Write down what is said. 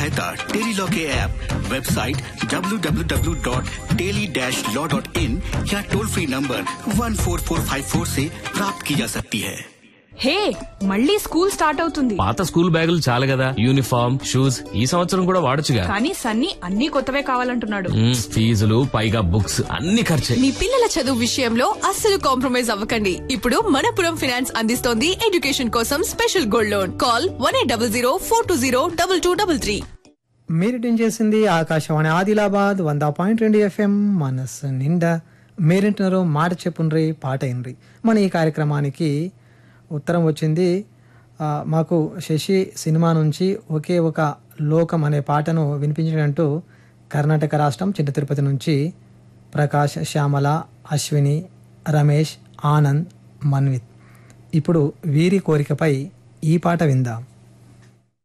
सहायता टेलीलॉ के app website www.teli-law.in या टोल फ्री नंबर 14454 से प्राप्त की जा सकती है హే మళ్ళీ స్కూల్ స్టార్ట్ అవుతుంది పాత స్కూల్ బ్యాగులు చాలు కదా యూనిఫామ్ షూస్ ఈ సంవత్సరం కూడా వాడొచ్చుగా కానీ సన్నీ అన్ని కొత్తవే కావాలంటున్నాడు మ్మ్, ఫీజులు పైగా బుక్స్ అన్ని ఖర్చే మీ పిల్లల చదువు విషయంలో అస్సలు కాంప్రమైజ్ అవ్వకండి ఇప్పుడు మనపురం ఫైనాన్స్ అందిస్తోంది ఎడ్యుకేషన్ కోసం special gold loan call one eight double zero four two zero double two double three మీరు ట్యూన్ చేసింది ఆకాశవాణి ఆదిలాబాద్ వంద పాయింట్ రెండు ఎఫ్ఎం మనస్సు నిండా మీరింటున్నారు మాట చెప్పుండ్రి పాట అయినరి మన ఈ కార్యక్రమానికి ఉత్తరం వచ్చింది ఆ, మాకు శశి సినిమా నుంచి ఒకే ఒక లోకం అనే పాటను వినిపించినట్టు కర్ణాటక రాష్ట్రం చిన్న తిరుపతి నుంచి ప్రకాష్ శ్యామల అశ్విని రమేష్ ఆనంద్ మన్విత్ ఇప్పుడు వీరి కోరికపై ఈ పాట విందాం